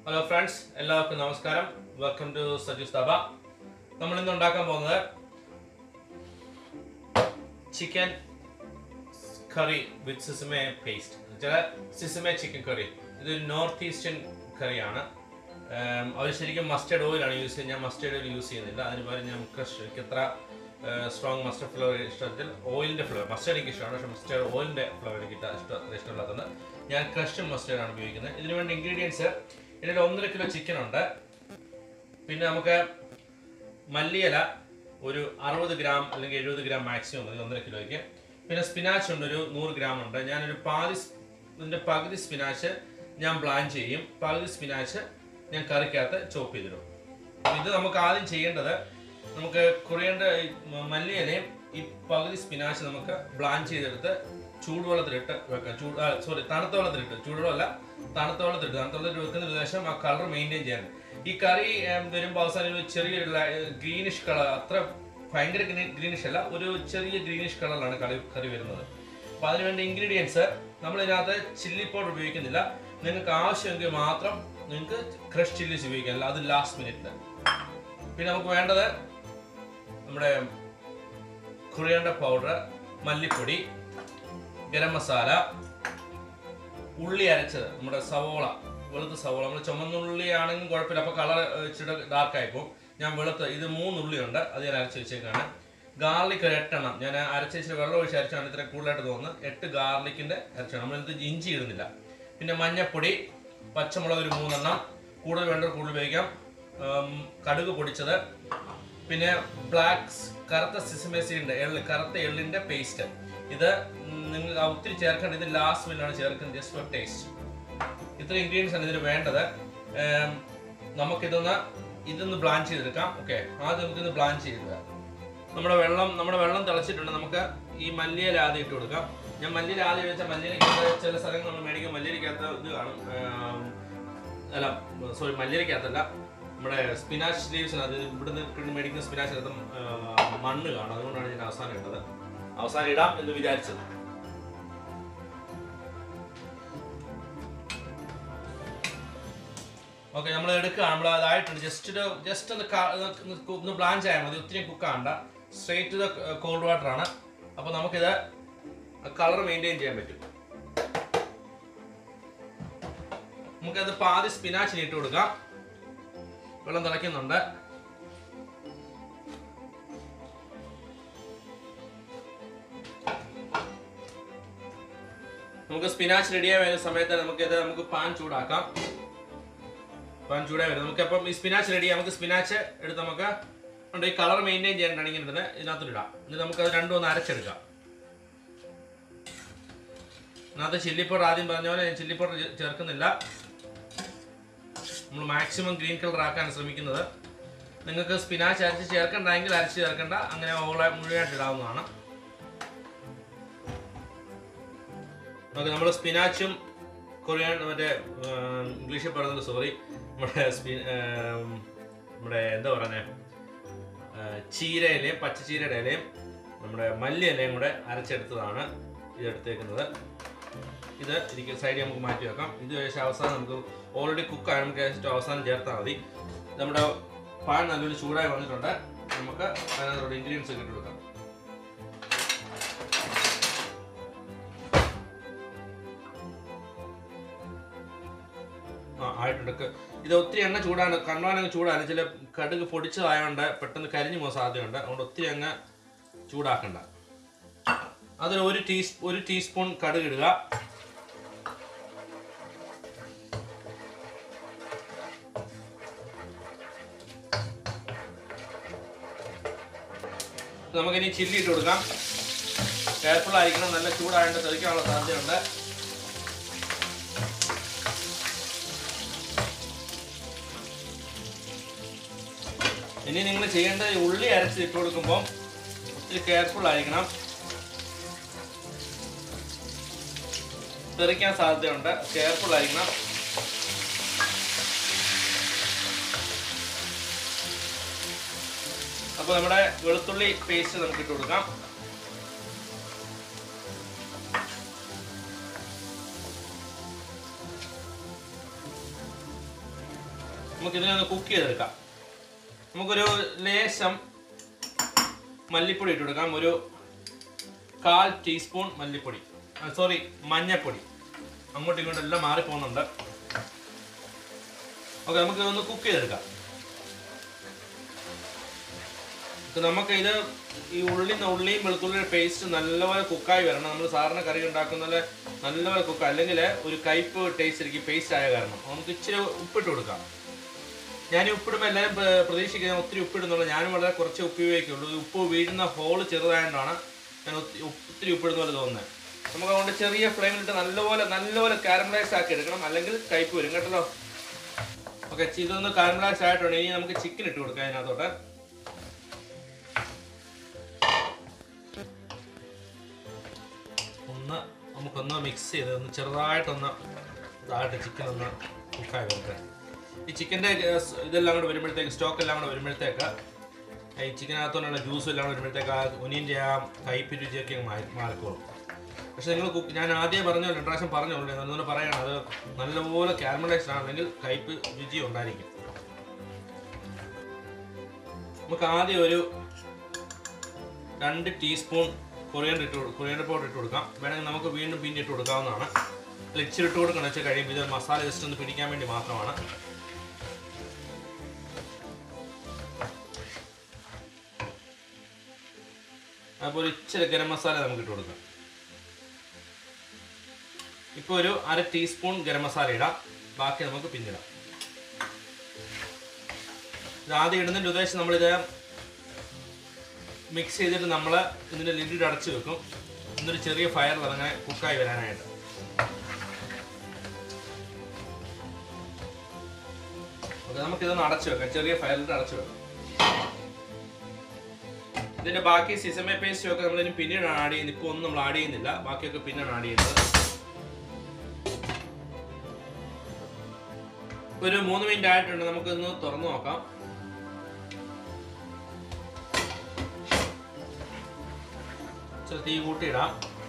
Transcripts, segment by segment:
hello friends എല്ലാവർക്കും നമസ്കാരം welcome to Saju സ്താബ നമ്മൾ ഇന്ന് ഉണ്ടാക്കാൻ പോകുന്നത് ചിക്കൻ കറി വിത്ത് സിസമെ പേസ്റ്റ് ചില സിസമെ ചിക്കൻ കറി ഇത് നോർത്ത് ഈസ്റ്റേൺ കറിയാണ് അവർ ശരിക്കും മസ്റ്റേർഡ് ഓയിലാണ് യൂസ് ചെയ്യുന്നത് ഞാൻ മസ്റ്റേർഡ് ഓയിൽ യൂസ് ചെയ്യുന്നില്ല അതിന് പകരം ഞാൻ ക്രഷ് എനിക്ക് എത്ര സ്ട്രോങ് മസ്റ്റർഡ് ഫ്ലേവർ ഇഷ്ടത്തിൽ ഓയിലിൻ്റെ ഫ്ലേവർ മസ്റ്റേർഡ് എനിക്ക് ഇഷ്ടമാണ് പക്ഷേ മസ്റ്റേർഡ് ഓയിലിൻ്റെ ഫ്ലേവർ എനിക്ക് ഇഷ്ട അത്ര ഇഷ്ടമില്ലാത്തത് ഞാൻ ക്രഷ് മസ്റ്റേർഡ് ആണ് ഉപയോഗിക്കുന്നത് ഇതിന് വേണ്ട ഇൻഗ്രീഡിയൻസ് ഇതിൽ ഒന്നര കിലോ ചിക്കൻ ഉണ്ട് പിന്നെ നമുക്ക് മല്ലിയില ഒരു അറുപത് ഗ്രാം അല്ലെങ്കിൽ എഴുപത് ഗ്രാം മാക്സിമം മതി ഒന്നര കിലോയ്ക്ക് പിന്നെ സ്പിനാച്ച് ഉണ്ട് ഒരു നൂറ് ഗ്രാം ഉണ്ട് ഞാനൊരു പാതി സ്- ഇതിന്റെ പകുതി സ്പിനാച്ച് ഞാൻ പ്ലാൻ ചെയ്യും പകുതി സ്പിനാച്ച് ഞാൻ കറിക്കകത്ത് ചോപ്പ് ചെയ്തിടും അപ്പൊ ഇത് നമുക്ക് ആദ്യം ചെയ്യേണ്ടത് നമുക്ക് കുറയേണ്ട ഈ മ- മല്ലിയിലയും ഈ പകുതി സ്പിനാച്ച് നമുക്ക് ബ്ലാൻ ചെയ്തെടുത്ത് ചൂടുവെള്ളത്തിലിട്ട് വെക്കാം ചൂട് സോറി തണുത്ത വെള്ളത്തിലിട്ട് ചൂടുവെള്ളമല്ല തണുത്ത വെള്ളത്തിലിട്ട് തണുത്ത വെള്ളത്തിൽ വെക്കുന്നതിന് ശേഷം ആ കളർ മെയിൻറ്റെയിൻ ചെയ്യാൻ ഈ കറി ഏം, വരുമ്പോൾ അവസാനം ഒരു ചെറിയൊരു ഗ്രീനിഷ് കളർ അത്ര ഭയങ്കര ഗ്രീനിഷ് അല്ല ഒരു ചെറിയ ഗ്രീനിഷ് കളറിലാണ് കറി കറി വരുന്നത് അപ്പോൾ അതിനുവേണ്ട ഇൻഗ്രീഡിയൻസ് നമ്മൾ ഇതിനകത്ത് ചില്ലി പൗഡർ ഉപയോഗിക്കുന്നില്ല നിങ്ങൾക്ക് ആവശ്യമെങ്കിൽ മാത്രം നിങ്ങൾക്ക് ക്രഷ് ചില്ലീസ് ഉപയോഗിക്കാം അല്ല അത് ലാസ്റ്റ് മിനിറ്റിൽ പിന്നെ നമുക്ക് വേണ്ടത് നമ്മുടെ കുറിയണ്ട പൗഡർ മല്ലിപ്പൊടി ഗരം മസാല ഉള്ളി അരച്ചത് നമ്മുടെ സവോള വെളുത്ത സവോള നമ്മൾ ചുമന്നുള്ളി ആണെങ്കിലും കുഴപ്പമില്ല അപ്പോൾ കളർ ഇച്ചിരി ഡാർക്ക് ആയിപ്പോൾ ഞാൻ വെളുത്ത ഇത് മൂന്ന് ഉള്ളിയുണ്ട് അത് ഞാൻ അരച്ച് വെച്ചേക്കാണ് ഗാർലിക് ഒരു എട്ടെണ്ണം ഞാൻ അരച്ച് വെച്ചിട്ട് വെള്ളം ഒഴിച്ച് അരച്ചാണ് ഇത്ര കൂടുതലായിട്ട് തോന്നുന്നത് എട്ട് ഗാർലിക്കിന്റെ അരച്ചാണ് നമ്മളിത് ഇഞ്ചി ഇടുന്നില്ല പിന്നെ മഞ്ഞപ്പൊടി പച്ചമുളക് ഒരു മൂന്നെണ്ണം കൂടുതൽ വേണ്ടവർ കൂടുതൽ ഉപയോഗിക്കാം ഉം, കടുക് പൊടിച്ചത് പിന്നെ ബ്ലാക്ക് കറുത്ത സിസമേസിന്റെ എള്ള് കറുത്ത എള്ളിന്റെ പേസ്റ്റ് ഇത് നിങ്ങൾ ഒത്തിരി ചേർക്കേണ്ട ഇത് ലാസ്റ്റ് മിനിറ്റാണ് ചേർക്കുന്നത് ജസ്റ്റ് ഫോർ ടേസ്റ്റ് ഇത്ര ഇൻഗ്രീഡിയൻസ് ആണ് ഇതിന് വേണ്ടത് ഏം, നമുക്കിതൊന്ന് ഇതൊന്ന് ബ്ലാൻ ചെയ്തെടുക്കാം ഓക്കെ ആദ്യം നമുക്കിത് ബ്ലാൻ ചെയ്തെടുക്കാം നമ്മുടെ വെള്ളം നമ്മുടെ വെള്ളം തിളച്ചിട്ടുണ്ട് നമുക്ക് ഈ മല്ലിയില ആദ്യം ഇട്ട് കൊടുക്കാം ഞാൻ മല്ലിയില ആദ്യം വെച്ച മല്ലിയിലക്കകത്ത് ചില സ്ഥലങ്ങൾ നമ്മൾ മേടിക്കും മല്ലിയിലക്കകത്ത് ഇത് കാണും ഏം, അല്ല സോറി മല്ലിയിലക്കകത്തല്ല നമ്മുടെ സ്പിനാച്ച് ലീവ്സിനകത്ത് ഇവിടുന്ന് കിട്ടുന്ന മേടിക്കുന്ന സ്പിനാച്ചിനകത്ത് മണ്ണ് കാണും അതുകൊണ്ടാണ് ഞാൻ അവസാനം ഇട്ടത് അവസാനം ഇടാം എന്ന് വിചാരിച്ചത് ഓക്കെ നമ്മൾ എടുക്കുക നമ്മൾ അതായിട്ടുണ്ട് ജസ്റ്റ് ഒരു ജസ്റ്റ് ഒന്ന് ക- ഒന്ന് കു- ഒന്ന് പ്ലാൻ ചെയ്യാൻ മതി ഒത്തിരി കുക്ക് ആണ്ട സ്ട്രേറ്റ് ഇത് കോൾഡ് വാട്ടർ ആണ് അപ്പോൾ നമുക്കിത് കളർ മെയിൻറ്റെയിൻ ചെയ്യാൻ പറ്റും നമുക്കത് പാതി സ്പിനാച്ചിന് ഇട്ട് കൊടുക്കാം വെള്ളം തിളയ്ക്കുന്നുണ്ട് നമുക്ക് സ്പിനാച്ച് റെഡിയായി വരുന്ന സമയത്ത് നമുക്ക് ഇത് നമുക്ക് പാൻ ചൂടാക്കാം പാൻ ചൂടായി വരും നമുക്ക് അപ്പം ഈ സ്പിനാച്ച് റെഡി നമുക്ക് സ്പിനാച്ച് എടുത്ത് നമുക്ക് ഉണ്ട് ഈ കളർ മെയിൻറ്റെയിൻ ചെയ്യാനാണ് ഇങ്ങനെ ഇടുന്നത് ഇതിനകത്ത് ഇടാം എന്നിട്ട് നമുക്ക് അത് രണ്ടും ഒന്ന് അരച്ചെടുക്കാം ഇതിനകത്ത് ചില്ലി പൗഡർ ആദ്യം പറഞ്ഞ പോലെ ഞാൻ ചില്ലി പൗഡർ ചേർക്കുന്നില്ല നമ്മൾ മാക്സിമം ഗ്രീൻ കളർ ആക്കാൻ ശ്രമിക്കുന്നത് നിങ്ങൾക്ക് സ്പിനാച്ച് അരച്ച് ചേർക്കണ്ടെങ്കിൽ അരച്ച് ചേർക്കണ്ട അങ്ങനെ ഓളെ മുഴുവനായിട്ട് ഇടാവുന്നതാണ് ഓക്കെ നമ്മൾ സ്പിനാച്ചും കൊറിയൻ മറ്റേ ആം, ഇംഗ്ലീഷിൽ പറയുന്നത് സോറി നമ്മുടെ സ്പി ആം, നമ്മുടെ എന്താ പറയുന്നത് ചീരയിലയും പച്ചച്ചീരയുടെ ഇലയും നമ്മുടെ മല്ലി ഇലയും കൂടെ അരച്ചെടുത്തതാണ് ഇത് എടുത്തേക്കുന്നത് ഇത് ഇരിക്കും സൈഡിൽ നമുക്ക് മാറ്റി വെക്കാം ഇത് ശേഷം അവസാനം നമുക്ക് ഓൾറെഡി കുക്കാണ് നമുക്ക് ഏറ്റവും അവസാനം ചേർത്താൽ മതി നമ്മുടെ പാൻ നല്ലൊരു ചൂടായി വന്നിട്ടുണ്ട് നമുക്ക് അതിനകത്തോട് ഇൻഗ്രീഡിയൻസ് ഇട്ട് കൊടുക്കാം ആ ആയിട്ടുണ്ട് ക- ഇത് ഒത്തിരി എണ്ണ ചൂടാണ് കണ്ണാനങ്ങ് ചൂടാണ് ചില കടുക് പൊടിച്ചതായതുകൊണ്ട് പെട്ടെന്ന് കരിഞ്ഞു പോകാൻ സാധ്യതയുണ്ട് അതുകൊണ്ട് ഒത്തിരി അങ്ങ് ചൂടാക്കണ്ട അതിൽ ഒരു ടീ ഒരു ടീസ്പൂൺ കടുക് ഇടുക നമുക്കിനി ചില്ലി ഇട്ട് കൊടുക്കാം കെയർഫുൾ ആയിരിക്കണം നല്ല ചൂടായതുകൊണ്ട് തെറിക്കാനുള്ള സാധ്യതയുണ്ട് ഇനി നിങ്ങൾ ചെയ്യേണ്ടത് ഈ ഉള്ളി അരച്ച് ഇട്ട് കൊടുക്കുമ്പോൾ ഒത്തിരി കെയർഫുൾ ആയിരിക്കണം തെറിക്കാൻ സാധ്യതയുണ്ട് കെയർഫുൾ ആയിരിക്കണം അപ്പോൾ നമ്മുടെ വെളുത്തുള്ളി പേസ്റ്റ് നമുക്ക് ഇട്ട് കൊടുക്കാം നമുക്ക് ഇതിനെ ഒന്ന് കുക്ക് ചെയ്തെടുക്കാം നമുക്കൊരു ലേശം മല്ലിപ്പൊടി ഇട്ട് കൊടുക്കാം ഒരു കാൽ ടീസ്പൂൺ മല്ലിപ്പൊടി സോറി മഞ്ഞപ്പൊടി അങ്ങോട്ടും ഇങ്ങോട്ടും എല്ലാം മാറിപ്പോകുന്നുണ്ട് ഓക്കെ നമുക്ക് ഒന്ന് കുക്ക് ചെയ്തെടുക്കാം ഇപ്പൊ നമുക്ക് ഇത് ഈ ഉള്ളി ഉള്ളിയും വെളുത്തുള്ളിയുടെ പേസ്റ്റ് നല്ലപോലെ കുക്കായി വരണം നമ്മൾ സാധാരണ കറി ഉണ്ടാക്കുന്ന പോലെ നല്ലപോലെ കുക്ക് അല്ലെങ്കിൽ ഒരു കയ്പ് ടേസ്റ്റ് ഇരിക്കും പേസ്റ്റ് ആയ കാരണം നമുക്ക് ഇച്ചിരി ഉപ്പിട്ട് കൊടുക്കാം ഞാൻ ഈ ഉപ്പിടുമ്പോൾ എല്ലാവരും പ്ര- പ്രതീക്ഷിക്കുന്നത് ഒത്തിരി ഉപ്പിടുന്നുള്ളൂ ഞാനും വളരെ കുറച്ച് ഉപ്പ് ഉപയോഗിക്കുള്ളൂ ഈ ഉപ്പ് വീഴുന്ന ഹോള് ചെറുതായതുകൊണ്ടാണ് ഞാൻ ഒത്തി- ഒത്തിരി ഉപ്പിടുന്ന പോലെ തോന്നുന്നത് നമുക്ക് അതുകൊണ്ട് ചെറിയ ഫ്ലെയിമിലിട്ട് നല്ലപോലെ നല്ലപോലെ കാരമലൈസ് ആക്കി എടുക്കണം അല്ലെങ്കിൽ കയ്പ് വരും കേട്ടല്ലോ ഓക്കെ ഇതൊന്ന് കാരമലൈസ് ആയിട്ടുണ്ട് ഇനി നമുക്ക് ചിക്കൻ ഇട്ട് കൊടുക്കാം അതിനകത്തോട്ട് ഒന്ന് നമുക്കൊന്ന് മിക്സ് ചെയ്ത് ഒന്ന് ചെറുതായിട്ടൊന്ന് ഇതായിട്ട് ചിക്കൻ ഒന്ന് കുക്കായി വരട്ടെ ഈ ചിക്കൻ്റെ ഇതെല്ലാം കൂടെ വരുമ്പോഴത്തേക്ക് സ്റ്റോക്ക് എല്ലാം കൂടെ വരുമ്പോഴത്തേക്ക് ഈ ചിക്കനകത്തോണ്ടുള്ള ജ്യൂസ് എല്ലാം കൂടെ വരുമ്പോഴത്തേക്ക് ആ ഒനിയൻ്റെ ആ കയ്പ് രുചിയൊക്കെ അങ്ങ് മാറി മാറിക്കോളും പക്ഷെ നിങ്ങൾ കുക്ക് ഞാൻ ആദ്യം പറഞ്ഞു രണ്ട് പ്രാവശ്യം പറഞ്ഞോളൂ നല്ലപോലെ പറയണം അത് നല്ലപോലെ കാരമലൈസ്ഡ് ആണെങ്കിൽ കയ്പ് രുചി ഉണ്ടായിരിക്കും നമുക്ക് ആദ്യം ഒരു രണ്ട് ടീസ്പൂൺ കൊറിയൻഡർ ഇട്ട് കൊറിയൻഡർ പൗഡർ ഇട്ട് കൊടുക്കാം വേണമെങ്കിൽ നമുക്ക് വീണ്ടും പിന്നെ ഇട്ട് കൊടുക്കാവുന്നതാണ് ഇതിൽ ഇച്ചിരി ഇട്ട് കൊടുക്കണം വെച്ചാൽ കഴിയുമ്പോൾ ഇത് മസാല ജസ്റ്റ് ഒന്ന് പിടിക്കാൻ വേണ്ടി മാത്രമാണ് അതുപോലെ ഇച്ചിരി ഗരം മസാല നമുക്ക് ഇട്ട് കൊടുക്കാം ഇപ്പോൾ ഒരു അര ടീസ്പൂൺ ഗരം മസാല ഇടാം ബാക്കി നമുക്ക് പിന്നിടാം ഇത് ആദ്യം ഇടുന്നതിൻ്റെ ഉദ്ദേശം നമ്മളിത് മിക്സ് ചെയ്തിട്ട് നമ്മൾ ഇതിൻ്റെ ലിഡ് അടച്ചു വെക്കും എന്നിട്ട് ചെറിയ ഫയറിൽ അതങ്ങനെ കുക്കായി വരാനായിട്ട് ഓക്കെ നമുക്കിതൊന്ന് അടച്ചു വെക്കാം ചെറിയ ഫയറിൽ അടച്ചു വെക്കാം ഇതിന്റെ ബാക്കി സിസമേ പേസ്റ്റും ഒക്കെ നമ്മൾ ഇനി പിന്നീടാണ് ആഡ് ചെയ്യുന്നത് ഇപ്പോൾ ഒന്നും നമ്മൾ ആഡ് ചെയ്യുന്നില്ല ബാക്കിയൊക്കെ പിന്നീടാണ് ആഡ് ചെയ്യുന്നത് ഒരു മൂന്ന് മിനിറ്റ് ആയിട്ടുണ്ട് നമുക്കൊന്ന് തുറന്നു നോക്കാം ഇച്ചിരി തീ കൂട്ടിയിടാം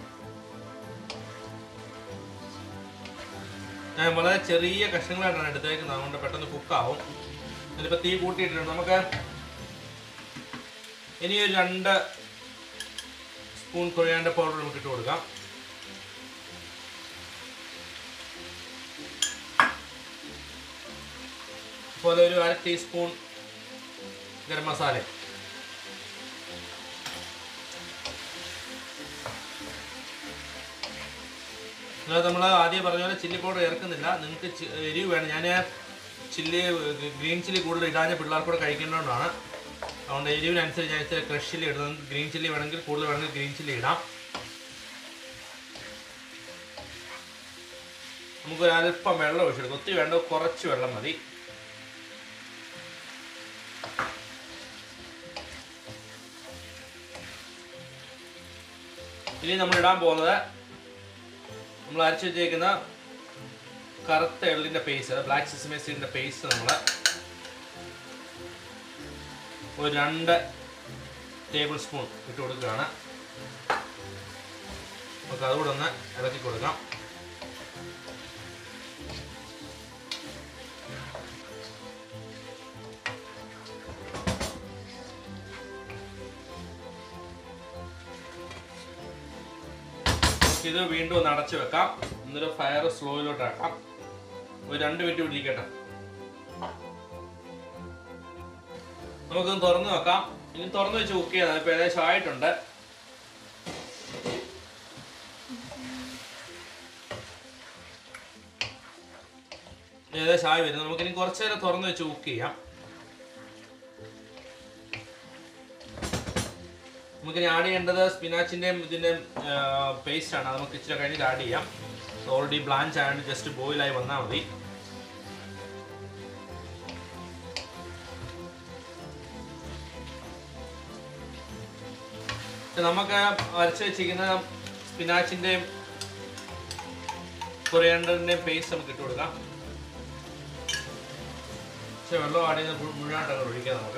ഞാൻ വളരെ ചെറിയ കഷ്ണങ്ങളായിട്ടാണ് എടുത്തേക്കുന്നത് അതുകൊണ്ട് പെട്ടെന്ന് കുക്കാവും ഇതിലിപ്പോൾ തീ കൂട്ടിയിട്ടുണ്ട് നമുക്ക് ഇനി ഒരു രണ്ട് സ്പൂൺ കൊറിയാണ്ട പൗഡർ നമുക്ക് ഇട്ട് കൊടുക്കാം അതുപോലെ ഒരു അര ടീസ്പൂൺ ഗരം മസാല അല്ലാതെ നമ്മൾ ആദ്യം പറഞ്ഞ പോലെ ചില്ലി പൗഡർ ചേർക്കുന്നില്ല നിങ്ങൾക്ക് ചി- എരിവ് വേണം ഞാൻ ചില്ലി ഗ്രീൻ ചില്ലി കൂടുതൽ ഇടാഞ്ഞ പിള്ളേർക്കൂടെ കഴിക്കേണ്ടതുകൊണ്ടാണ് അതുകൊണ്ട് എരിവിനനുസരിച്ച് ഞാൻ ഇച്ചിരി ക്രഷ് ചില്ലി ഇടുന്നത് ഗ്രീൻ ചില്ലി വേണമെങ്കിൽ കൂടുതൽ വേണമെങ്കിൽ ഗ്രീൻ ചില്ലി ഇടാം നമുക്കൊരു അല്പം വെള്ളം ഒഴിച്ചെടുക്കാം ഒത്തിരി വേണ്ട കുറച്ച് വെള്ളം മതി ഇനി നമ്മൾ ഇടാൻ പോകുന്നത് നമ്മൾ അരച്ച് വെച്ചേക്കുന്ന കറുത്ത എള്ളിൻ്റെ പേസ്റ്റ് ബ്ലാക്ക് സിസമേ സീഡിൻ്റെ പേസ്റ്റ് നമ്മൾ ഒരു രണ്ട് ടേബിൾ സ്പൂൺ ഇട്ട് കൊടുക്കുകയാണ് നമുക്ക് അതുകൂടെ ഒന്ന് ഇളക്കി കൊടുക്കാം നമുക്ക് ഇത് വീണ്ടും ഒന്ന് അടച്ചു വെക്കാം എന്നിട്ട് ഫയർ സ്ലോയിലോട്ട് ആക്കാം ഒരു രണ്ട് മിനിറ്റ് പിടിക്കട്ടെ നമുക്കൊന്ന് തുറന്നു വെക്കാം ഇനി തുറന്നു വെച്ച് കുക്ക് ചെയ്യാം ഇപ്പൊ ഏകദേശം ആയിട്ടുണ്ട് ഏകദേശം ആയി വരുന്നു നമുക്കിനി കുറച്ചു നേരം തുറന്നു വെച്ച് കുക്ക് ചെയ്യാം നമുക്കിനി ആഡ് ചെയ്യേണ്ടത് സ്പിനാച്ചിൻ്റെയും ഇതിൻ്റെ പേസ്റ്റ് ആണ് അത് നമുക്ക് ഇച്ചിരി കഴിഞ്ഞിട്ട് ആഡ് ചെയ്യാം ഓൾറെഡി ബ്ലാഞ്ച് ആയതുകൊണ്ട് ജസ്റ്റ് ബോയിലായി വന്നാൽ മതി ഇത് നമുക്ക് അരച്ച് വെച്ചിരിക്കുന്ന സ്പിനാച്ചിൻ്റെയും കൊറിയാണ്ടറിൻ്റെയും പേസ്റ്റ് നമുക്ക് ഇട്ട് കൊടുക്കാം പക്ഷെ വെള്ളം ആഡ് ചെയ്ത് മുഴു- മുഴുവനായിട്ടൊക്കെ ഒഴിക്കാം നമുക്ക്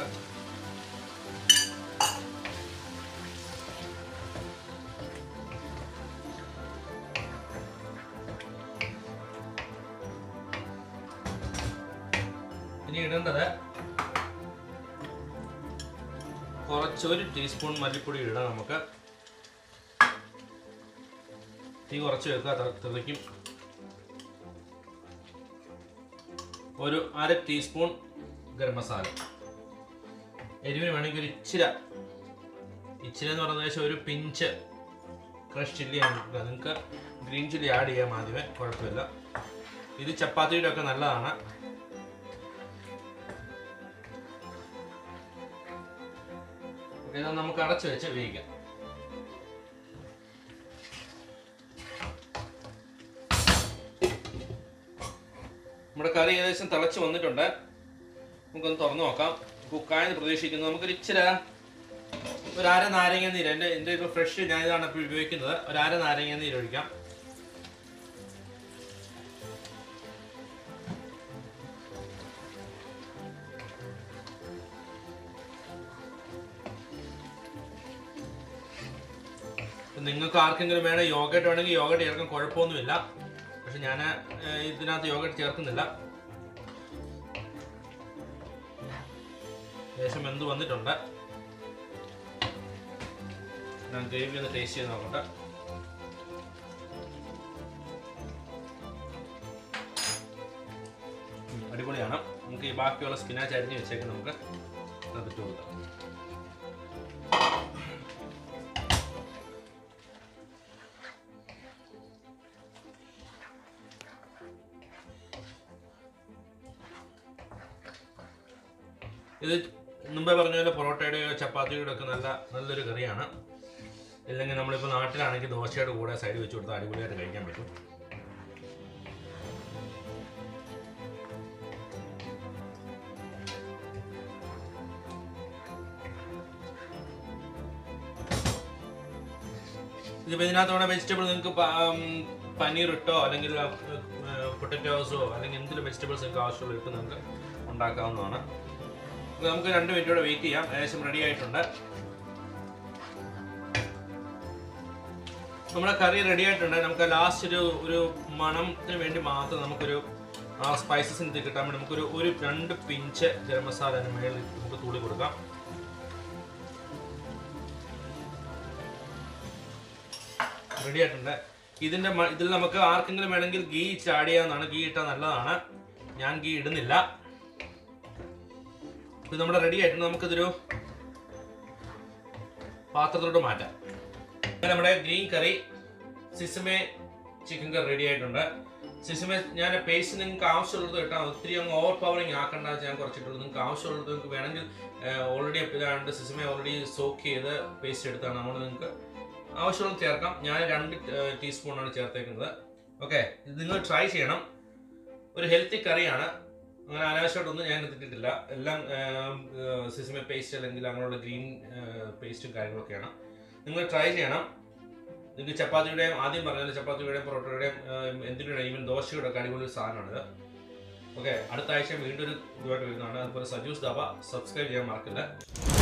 ഇനി ഇനി ഇടേണ്ടത് കുറച്ച് ഒരു ടീസ്പൂൺ മല്ലിപ്പൊടി ഇടാം നമുക്ക് തീ കുറച്ച് വെക്കുക ത- തിളയ്ക്കും ഒരു അര ടീസ്പൂൺ ഗരം മസാല എരിവിന് വേണമെങ്കിൽ ഒരു ഇച്ചിര ഇച്ചിരി എന്ന് പറയുന്നത് ഏകദേശം ഒരു പിഞ്ച് ക്രഷ് ചില്ലി നിങ്ങൾക്ക് ഗ്രീൻ ചില്ലി ആഡ് ചെയ്യാം ആദ്യമേ കുഴപ്പമില്ല ഇത് ചപ്പാത്തിയുടെ ഒക്കെ നല്ലതാണ് ഓക്കെ ഇത് നമുക്ക് അടച്ചു വെച്ച് വേവിക്കാം നമ്മുടെ കറി ഏകദേശം തിളച്ച് വന്നിട്ടുണ്ട് നമുക്കൊന്ന് തുറന്നു നോക്കാം കുക്കായെന്ന് പ്രതീക്ഷിക്കുന്നു നമുക്കൊരു ഇച്ചിരി ഒരു അര നാരങ്ങ നീര് എൻ്റെ എൻ്റെ ഇപ്പോൾ ഫ്രഷ് ഞാൻ ഇതാണ് ഇപ്പോൾ ഉപയോഗിക്കുന്നത് ഒരു അര നാരങ്ങ നീര് ഒഴിക്കാം ഇപ്പം നിങ്ങൾക്ക് ആർക്കെങ്കിലും വേണേൽ യോഗട്ട് വേണമെങ്കിൽ യോഗട്ട് ചേർക്കാൻ കുഴപ്പമൊന്നുമില്ല പക്ഷെ ഞാൻ ഇതിനകത്ത് യോഗട്ട് ചേർക്കുന്നില്ല ഏകദേശം എന്ത് വന്നിട്ടുണ്ട് ഞാൻ ഗ്രേവി ഒന്ന് ടേസ്റ്റ് ചെയ്ത് നോക്കട്ടെ ഉം, അടിപൊളിയാണ് നമുക്ക് ഈ ബാക്കിയുള്ള സ്പിനാച്ച് അരിഞ്ഞ് വെച്ചേക്ക് നമുക്ക് അതിട്ട് കൊടുക്കാം ഇത് മുമ്പേ പറഞ്ഞ പോലെ പൊറോട്ടയുടെയോ ചപ്പാത്തിയുടെ ഒക്കെ നല്ല നല്ലൊരു കറിയാണ് ഇല്ലെങ്കിൽ നമ്മളിപ്പോൾ നാട്ടിലാണെങ്കിൽ ദോശയുടെ കൂടെ സൈഡ് വെച്ച് കൊടുത്താൽ അടിപൊളിയായിട്ട് കഴിക്കാൻ പറ്റും ഇതിപ്പോൾ ഇതിനകത്ത് വേണേൽ വെജിറ്റബിൾ നിങ്ങൾക്ക് പനീർ ഇട്ടോ അല്ലെങ്കിൽ പൊട്ടറ്റോസോ അല്ലെങ്കിൽ എന്തെങ്കിലും വെജിറ്റബിൾസ് നിങ്ങൾക്ക് ആവശ്യമുള്ള ഇട്ട് നിങ്ങൾക്ക് ഉണ്ടാക്കാവുന്നതാണ് ഇത് നമുക്ക് രണ്ട് മിനിറ്റ് കൂടെ വെയിറ്റ് ചെയ്യാം ഏകദേശം റെഡി ആയിട്ടുണ്ട് നമ്മുടെ കറി റെഡി ആയിട്ടുണ്ട് നമുക്ക് ലാസ്റ്റ് ഒരു ഒരു മണത്തിന് വേണ്ടി മാത്രം നമുക്കൊരു ആ സ്പൈസസിന് കിട്ടാൻ വേണ്ടി നമുക്കൊരു ഒരു രണ്ട് പിഞ്ച് ഗരം മസാല അതിന് മേളിൽ നമുക്ക് തൂളി കൊടുക്കാം റെഡി ആയിട്ടുണ്ട് ഇതിന്റെ മ- ഇതിൽ നമുക്ക് ആർക്കെങ്കിലും വേണമെങ്കിൽ ഗീ ആഡ് ചെയ്യാവുന്നതാണ് ഗീ ഇട്ടാൽ നല്ലതാണ് ഞാൻ ഗീ ഇടുന്നില്ല ഇത് നമ്മുടെ റെഡി ആയിട്ടുണ്ട് നമുക്കിതൊരു പാത്രത്തോട്ട് മാറ്റാം അങ്ങനെ നമ്മുടെ green curry sesame chicken curry ready ആയിട്ടുണ്ട് സിസമേ ഞാൻ പേസ്റ്റ് നിങ്ങൾക്ക് ആവശ്യമുള്ളത് ഇട്ടാൽ ഒത്തിരി അങ്ങ് ഓവർ പവറിങ് ആക്കണ്ട ഞാൻ കുറച്ചിട്ടുള്ളൂ നിങ്ങൾക്ക് ആവശ്യമുള്ളത് നിങ്ങൾക്ക് വേണമെങ്കിൽ ഓൾറെഡി ഇതാണ്ട് സിസമേ ഓൾറെഡി സോക്ക് ചെയ്ത് പേസ്റ്റ് എടുത്താണ് നമ്മൾ നിങ്ങൾക്ക് ആവശ്യമുള്ളത് ചേർക്കാം ഞാൻ രണ്ട് ടീസ്പൂണാണ് ചേർത്തേക്കുന്നത് ഓക്കെ ഇത് നിങ്ങൾ ട്രൈ ചെയ്യണം ഒരു ഹെൽത്തി കറിയാണ് അങ്ങനെ അനാവശ്യമായിട്ടൊന്നും ഞാൻ എടുത്തിട്ടില്ല എല്ലാം സിസിമ പേസ്റ്റ് അല്ലെങ്കിൽ അങ്ങനെയുള്ള ഗ്രീൻ പേസ്റ്റും കാര്യങ്ങളൊക്കെയാണ് നിങ്ങൾ ട്രൈ ചെയ്യണം നിങ്ങൾക്ക് ചപ്പാത്തിയുടെയും ആദ്യം പറഞ്ഞ ചപ്പാത്തിയുടെയും പൊറോട്ടയുടെയും എന്തിനുടെയും ഈവൻ ദോശയുടെ ഒക്കെ അടിപൊളി ഒരു സാധനമാണിത് ഓക്കെ അടുത്ത ആഴ്ച വീണ്ടും ഒരു ഇതുമായിട്ട് വരുന്നതാണ് അതുപോലെ സജൂസ് ദാബ സബ്സ്ക്രൈബ് ചെയ്യാൻ മറക്കില്ല